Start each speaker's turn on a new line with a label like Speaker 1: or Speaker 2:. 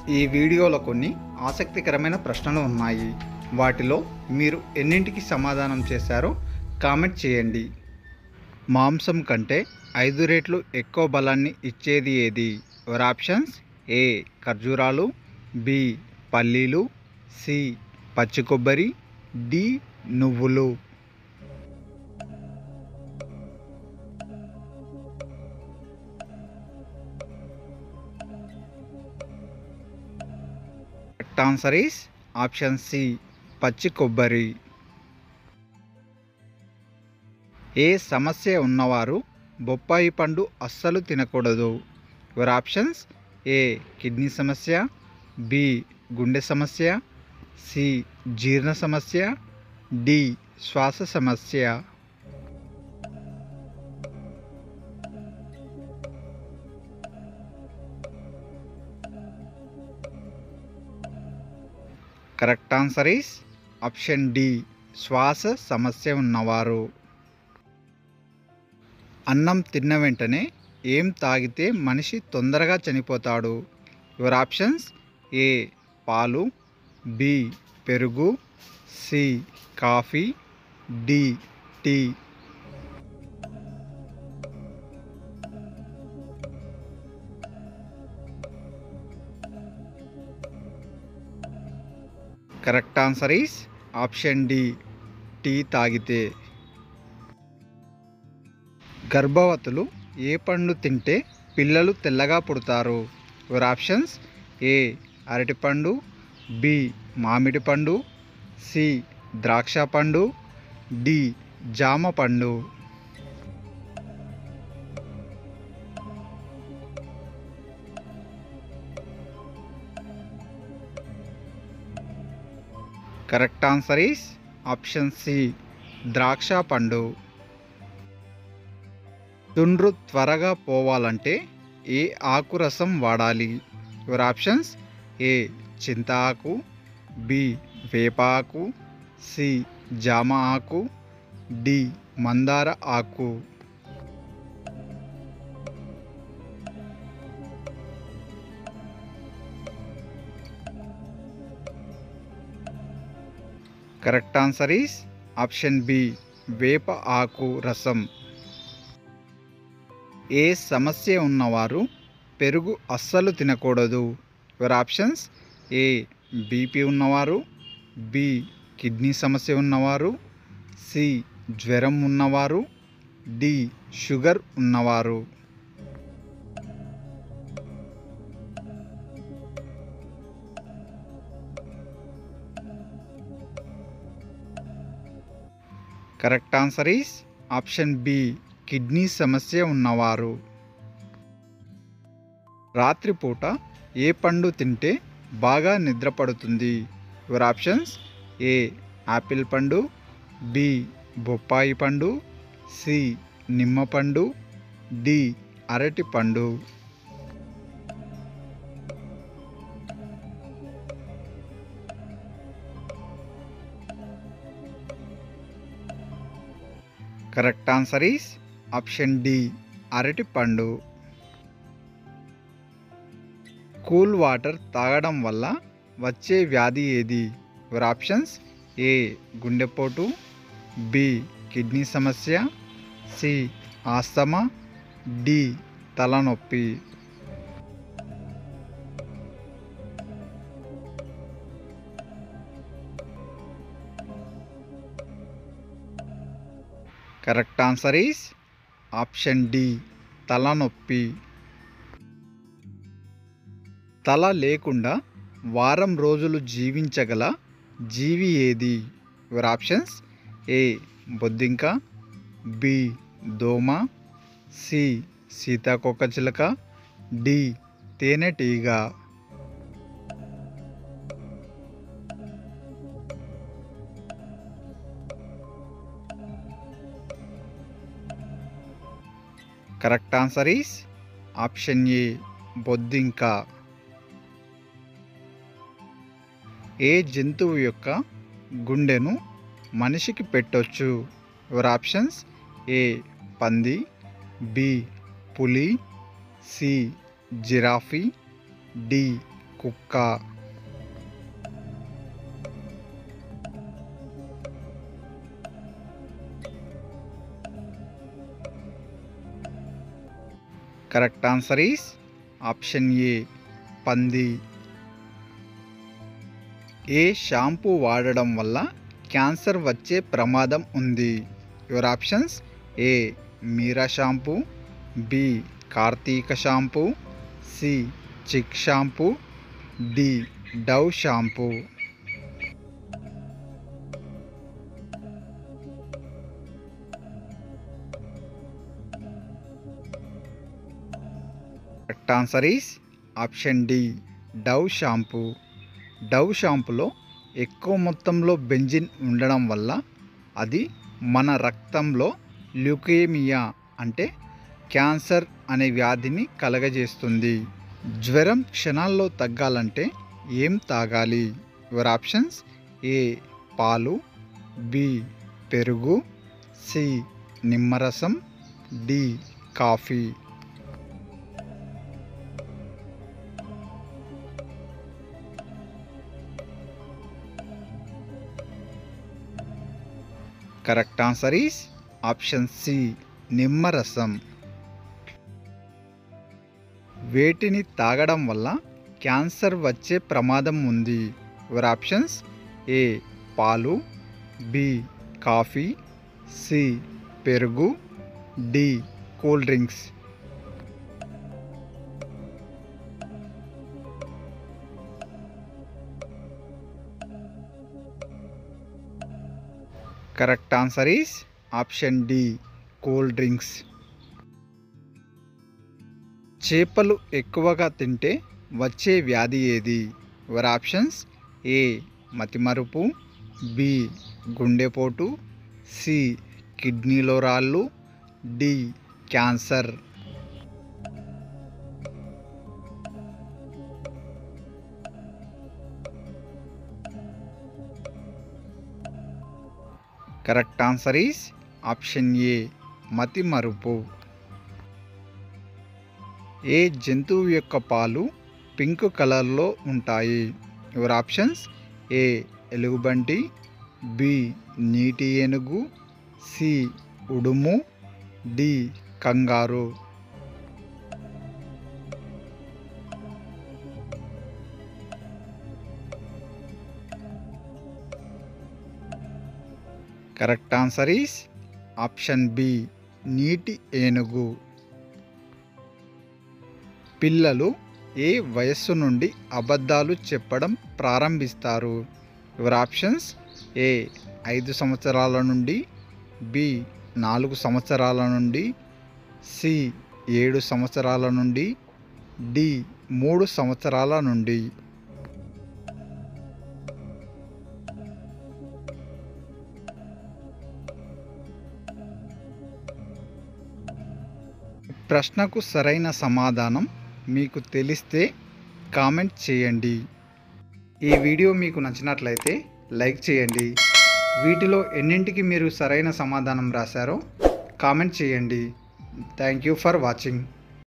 Speaker 1: ఈ వీడియోలో కొన్ని ఆసక్తికరమైన ప్రశ్నలు ఉన్నాయి వాటిలో మీరు ఎన్నింటికి సమాధానం చేశారో కామెంట్ చేయండి మాంసం కంటే ఐదు రెట్లు ఎక్కువ బలాన్ని ఇచ్చేది ఏది యువర్ ఆప్షన్స్ ఏ ఖర్జూరాలు బి పల్లీలు సి పచ్చి కొబ్బరి డి నువ్వులు correct answer is option C పచ్చి కొబ్బరి ఏ సమస్య ఉన్నవారు బొప్పాయి పండు అస్సలు తినకూడదు యువర్ ఆప్షన్స్ ఏ కిడ్నీ సమస్య బి గుండె సమస్య సి జీర్ణ సమస్య డి శ్వాస సమస్య correct answer is option D శ్వాస సమస్య ఉన్నవారు అన్నం తిన్న వెంటనే ఏం తాగితే మనిషి తొందరగా చనిపోతాడు యువర్ ఆప్షన్స్ ఏ పాలు బి పెరుగు C coffee D tea correct answer is option D tea తాగితే గర్భవతులు ఏ పండు తింటే పిల్లలు తెల్లగా పుడతారు యువర్ ఆప్షన్స్ ఏ అరటిపండు బి మామిడి పండు సి ద్రాక్ష పండు డి జామ పండు correct answer is option C ద్రాక్ష పండు తుండ్రు త్వరగా పోవాలంటే ఏ ఆకు రసం వాడాలి యువర్ ఆప్షన్స్ ఏ చింత ఆకు బి వేప ఆకు సి జామ ఆకు డి మందార ఆకు correct answer is option B వేప ఆకు రసం ఏ సమస్య ఉన్నవారు పెరుగు అస్సలు తినకూడదు యువర్ ఆప్షన్స్ ఏ బీపీ ఉన్నవారు బి కిడ్నీ సమస్య ఉన్నవారు సి జ్వరం ఉన్నవారు డి షుగర్ ఉన్నవారు correct answer is option B kidney సమస్య ఉన్నవారు రాత్రిపూట ఏ పండు తింటే బాగా నిద్రపడుతుంది యువర్ ఆప్షన్స్ ఏ యాపిల్ పండు బి బొప్పాయి పండు సి నిమ్మ పండు డి అరటి పండు correct answer is option D అరటి పండు కూల్ వాటర్ తాగడం వల్ల వచ్చే వ్యాధి ఏది యువర్ ఆప్షన్స్ ఏ గుండెపోటు బి కిడ్నీ సమస్య సి ఆస్తమా డి తలనొప్పి correct answer is option D తలనొప్పి తల లేకుండా వారం రోజులు జీవించగల జీవి ఏది యువర్ ఆప్షన్స్ ఏ బొద్దింక బి దోమ సి సీతాకోకచిలక డి తేనెటీగ correct answer is option A బొద్దింక ఏ జంతువు యొక్క గుండెను మనిషికి పెట్టొచ్చు యువర్ ఆప్షన్స్ ఏ పంది బి పులి సి జిరాఫీ డి కుక్క correct answer is option A పంది ఏ షాంపూ వాడడం వల్ల క్యాన్సర్ వచ్చే ప్రమాదం ఉంది your options A Meera shampoo B Karthika shampoo C Chik shampoo D Dove shampoo correct answer is option D Dove shampoo Dove షాంపూలో ఎక్కువ మొత్తంలో బెంజిన్ ఉండడం వల్ల అది మన రక్తంలో ల్యూకేమియా అంటే క్యాన్సర్ అనే వ్యాధిని కలగజేస్తుంది జ్వరం క్షణాల్లో తగ్గాలంటే ఏం తాగాలి యువర్ ఆప్షన్స్ ఏ పాలు బి పెరుగు సి నిమ్మరసం D coffee correct answer is option C నిమ్మరసం వేటిని తాగడం వల్ల క్యాన్సర్ వచ్చే ప్రమాదం ఉంది యువర్ ఆప్షన్స్ ఏ పాలు బి కాఫీ సి పెరుగు D cool drinks correct answer is option D cool drinks చేపలు ఎక్కువగా తింటే వచ్చే వ్యాధి ఏది యువర్ ఆప్షన్స్ ఏ మతిమరుపు బి గుండెపోటు సి కిడ్నీలో రాళ్ళు D cancer correct answer is option A మతిమరుపు ఏ జంతువు యొక్క పాలు పింక్ కలర్లో ఉంటాయి యువర్ ఆప్షన్స్ ఏ ఎలుగుబంటి బి నీటి ఏనుగు సి ఉడుము D kangaroo correct answer is option B నీటి ఏనుగు పిల్లలు ఏ వయస్సు నుండి అబద్ధాలు చెప్పడం ప్రారంభిస్తారు యువర్ ఆప్షన్స్ ఏ ఐదు సంవత్సరాల నుండి బి నాలుగు సంవత్సరాల నుండి సి ఏడు సంవత్సరాల నుండి డి మూడు సంవత్సరాల నుండి ప్రశ్నకు సరైన సమాధానం మీకు తెలిస్తే కామెంట్ చేయండి ఈ వీడియో మీకు నచ్చినట్లయితే లైక్ చేయండి వీటిలో ఎన్నింటికి మీరు సరైన సమాధానం రాశారో కామెంట్ చేయండి థ్యాంక్ యూ ఫర్ వాచింగ్